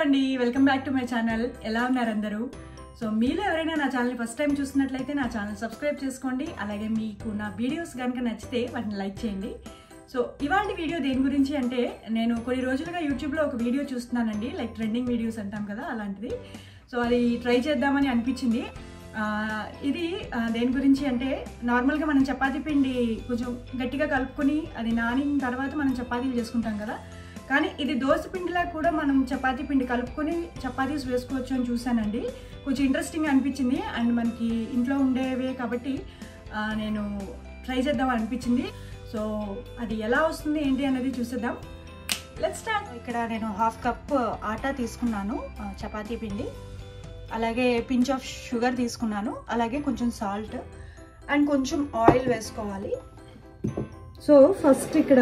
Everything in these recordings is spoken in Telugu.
అండి welcome back to my channel ఎలా ఉన్నారు అందరూ సో మీలో ఎవరైనా నా ఛానల్ ఫస్ట్ టైం చూసినట్లయితే నా ఛానల్ సబ్స్క్రైబ్ చేసుకోండి అలాగే మీకు నా వీడియోస్ కనుక నచ్చితే వాటిని లైక్ చేయండి సో ఇవాళ వీడియో దేని గురించి అంటే నేను కొన్ని రోజులుగా యూట్యూబ్లో ఒక వీడియో చూస్తున్నానండి లైక్ ట్రెండింగ్ వీడియోస్ అంటాం కదా అలాంటిది సో అది ట్రై చేద్దామని అనిపించింది ఆ, ఇది ఆ, దేని గురించి అంటే నార్మల్గా మనం చపాతీ పిండి కొంచెం గట్టిగా కలుపుకొని అది నానిన తర్వాత మనం చపాతీలు చేసుకుంటాం కదా కానీ ఇది దోశ పిండిలా కూడా మనం చపాతీ పిండి కలుపుకొని చపాతీస్ వేసుకోవచ్చు అని చూశానండి కొంచెం ఇంట్రెస్టింగ్ అనిపించింది అండ్ మనకి ఇంట్లో ఉండేవే కాబట్టి ఆ, నేను ట్రై చేద్దాం అనిపించింది సో అది ఎలా వస్తుంది ఏంటి అనేది చూసేద్దాం లెట్ స్టార్ట్ ఇక్కడ నేను హాఫ్ కప్ ఆటా తీసుకున్నాను ఆ, చపాతీ పిండి అలాగే పించ్ ఆఫ్ షుగర్ తీసుకున్నాను అలాగే కొంచెం సాల్ట్ అండ్ కొంచెం ఆయిల్ వేసుకోవాలి సో ఫస్ట్ ఇక్కడ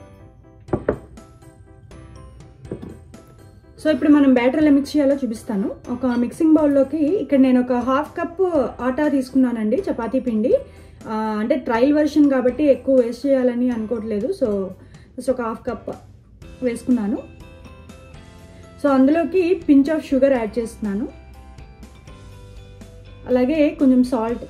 సో ఇప్పుడు మనం బ్యాటర్ ఎలా మిక్స్ చేయాలో చూపిస్తాను ఒక మిక్సింగ్ బౌల్లోకి ఇక్కడ నేను ఒక హాఫ్ కప్ ఆటా తీసుకున్నానండి చపాతీ పిండి ఆ, అంటే ట్రయల్ వెర్షన్ కాబట్టి ఎక్కువ వేస్ట్ చేయాలని అనుకోవట్లేదు సో జస్ట్ ఒక హాఫ్ కప్ వేసుకున్నాను సో అందులోకి పించ్ ఆఫ్ షుగర్ యాడ్ చేస్తున్నాను అలాగే కొంచెం సాల్ట్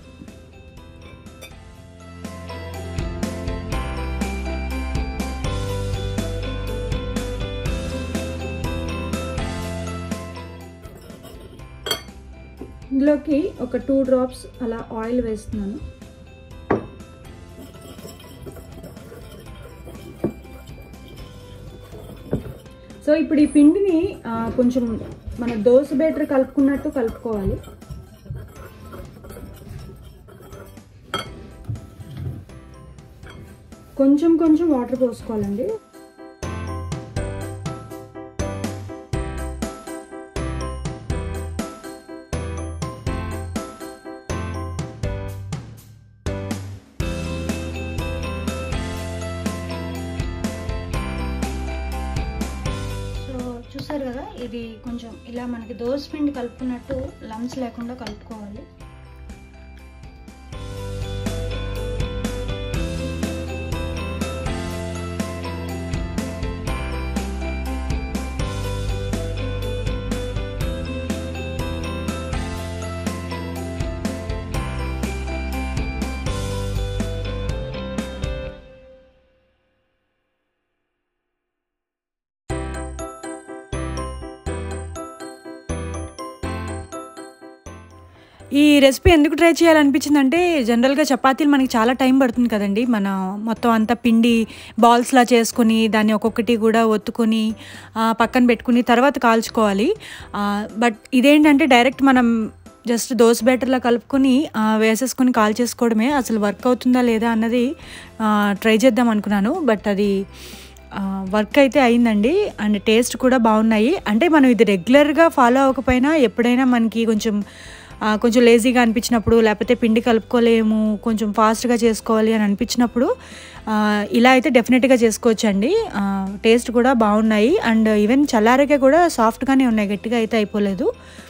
ఇందులోకి ఒక టూ డ్రాప్స్ అలా ఆయిల్ వేస్తున్నాను సో ఇప్పుడు ఈ పిండిని ఆ, కొంచెం మన దోశ బేటర్ కలుపుకున్నట్టు కలుపుకోవాలి కొంచెం కొంచెం వాటర్ పోసుకోవాలండి సో చూసారు కదా ఇది కొంచెం ఇలా మనకి దోశ పిండి కలుపుకున్నట్టు లంప్స్ లేకుండా కలుపుకోవాలి ఈ రెసిపీ ఎందుకు ట్రై చేయాలనిపించింది అంటే జనరల్గా చపాతీలు మనకి చాలా టైం పడుతుంది కదండి మనం మొత్తం అంతా పిండి బాల్స్లా చేసుకొని దాన్ని ఒక్కొక్కటి కూడా ఒత్తుకొని ఆ, పక్కన పెట్టుకుని తర్వాత కాల్చుకోవాలి ఆ, బట్ ఇదేంటంటే డైరెక్ట్ మనం జస్ట్ దోశ బ్యాటర్లా కలుపుకొని ఆ, వేసేసుకొని కాల్ చేసుకోవడమే అసలు వర్క్ అవుతుందా లేదా అన్నది ట్రై చేద్దాం అనుకున్నాను బట్ అది వర్క్ అయితే అయిందండి అండ్ టేస్ట్ కూడా బాగున్నాయి అంటే మనం ఇది రెగ్యులర్గా ఫాలో అవ్వకపోయినా ఎప్పుడైనా మనకి కొంచెం ఆ, కొంచెం లేజీగా అనిపించినప్పుడు లేకపోతే పిండి కలుపుకోలేము కొంచెం ఫాస్ట్గా చేసుకోవాలి అని అనిపించినప్పుడు ఆ, ఇలా అయితే డెఫినెట్గా చేసుకోవచ్చు అండి టేస్ట్ కూడా బాగున్నాయి అండ్ ఈవెన్ చల్లారకే కూడా సాఫ్ట్గానే ఉన్నాయి గట్టిగా అయితే అయిపోలేదు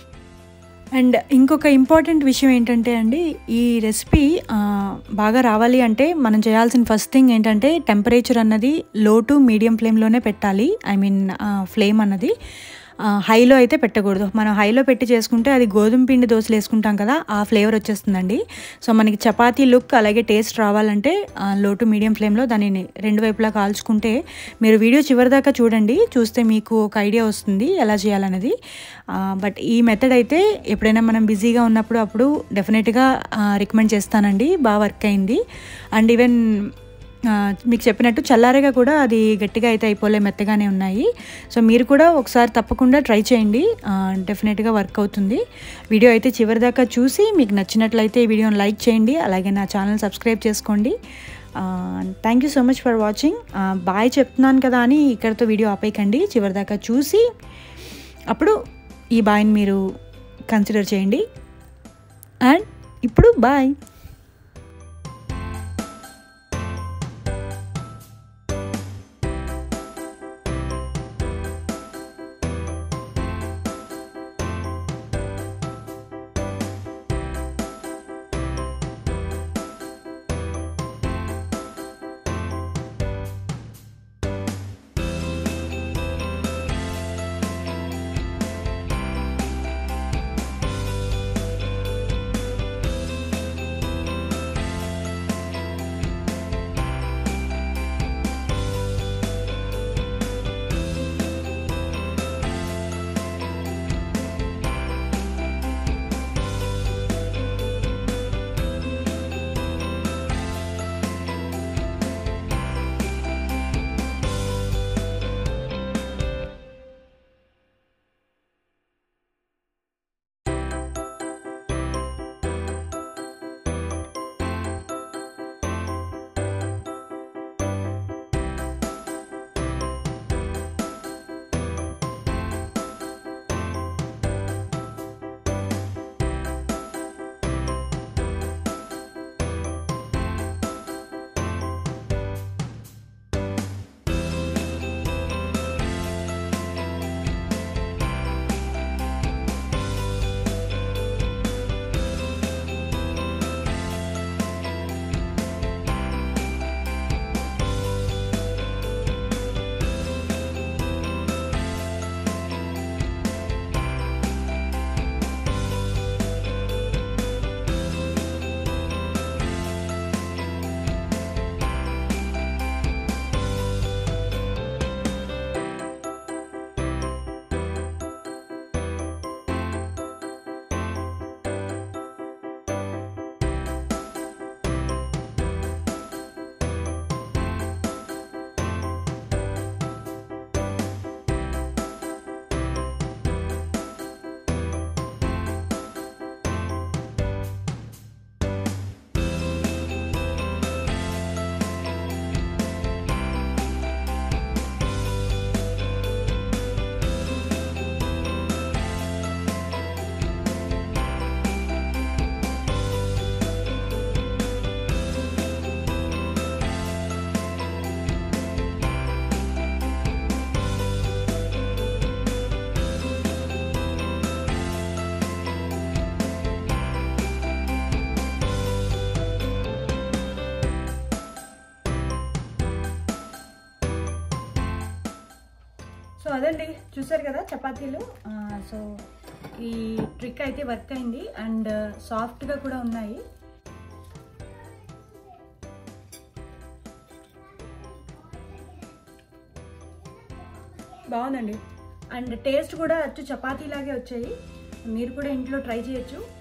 అండ్ ఇంకొక ఇంపార్టెంట్ విషయం ఏంటంటే అండి ఈ రెసిపీ ఆ, బాగా రావాలి అంటే మనం చేయాల్సిన ఫస్ట్ థింగ్ ఏంటంటే టెంపరేచర్ అన్నది లో టు మీడియం ఫ్లేమ్లోనే పెట్టాలి ఐ మీన్ ఫ్లేమ్ అన్నది ఆ, హైలో అయితే పెట్టకూడదు మనం హైలో పెట్టి చేసుకుంటే అది గోధుమ పిండి దోశలు వేసుకుంటాం కదా ఆ ఫ్లేవర్ వచ్చేస్తుందండి సో మనకి చపాతీ లుక్ అలాగే టేస్ట్ రావాలంటే ఆ, లో టు మీడియం ఫ్లేమ్లో దానిని రెండు వైపులా కాల్చుకుంటే మీరు వీడియో చివరిదాకా చూడండి చూస్తే మీకు ఒక ఐడియా వస్తుంది ఎలా చేయాలనేది ఆ, బట్ ఈ మెథడ్ అయితే ఎప్పుడైనా మనం బిజీగా ఉన్నప్పుడు అప్పుడు డెఫినెట్గా రికమెండ్ చేస్తానండి బాగా వర్క్ అయింది అండ్ ఈవెన్ ఆ, మీకు చెప్పినట్టు చల్లారగా కూడా అది గట్టిగా అయితే అయిపోలే మెత్తగానే ఉన్నాయి సో మీరు కూడా ఒకసారి తప్పకుండా ట్రై చేయండి ఆ, డెఫినెట్గా వర్క్ అవుతుంది వీడియో అయితే చివరిదాకా చూసి మీకు నచ్చినట్లయితే ఈ వీడియోని లైక్ చేయండి అలాగే నా ఛానల్ సబ్స్క్రైబ్ చేసుకోండి thank you so much for watching bye చెప్తున్నాను కదా అని ఇక్కడితో వీడియో ఆపేయకండి చివరిదాకా చూసి అప్పుడు ఈ బాయ్ని మీరు కన్సిడర్ చేయండి అండ్ ఇప్పుడు బాయ్ సో అదండి చూసారు కదా చపాతీలు ఆ, సో ఈ ట్రిక్ అయితే వర్క్ అయింది అండ్ సాఫ్ట్గా కూడా ఉన్నాయి బాగుందండి అండ్ టేస్ట్ కూడా అచ్చు చపాతీలాగే వచ్చాయి మీరు కూడా ఇంట్లో ట్రై చేయొచ్చు